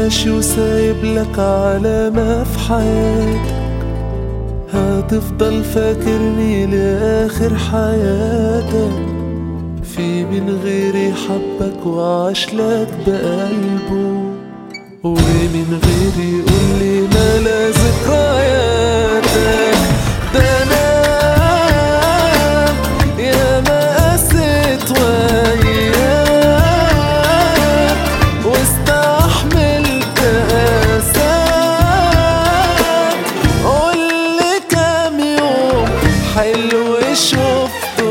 ماشي وسايب لك علامة في حياتك هتفضل فاكرني لآخر حياتك في من غيري حبك وعاش لك بقلبه ومن غيري يقولي ملا ذكرياتك ده انا يا ما قست وياك واستحملت قاساك قولي كام يوم حلو شفته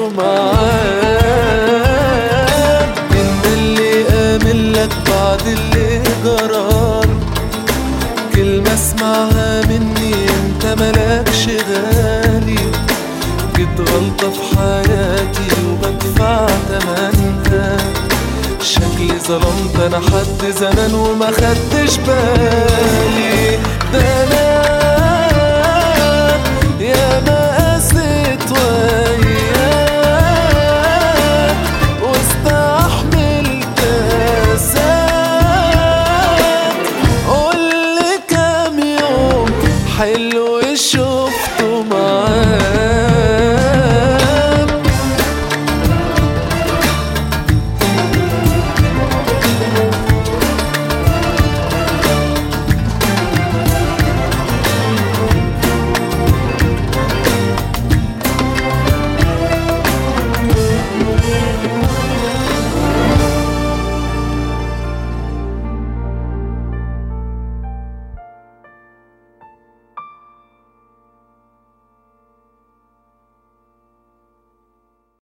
معاك انت اللي امن لك بعد اللي جرالي كلمة اسمعها مني انت ملكش غالي جيت غلطة في حياتي وبدفع تمنها شكلي ظلمت انا حد زمان وما خدتش بالي ده انا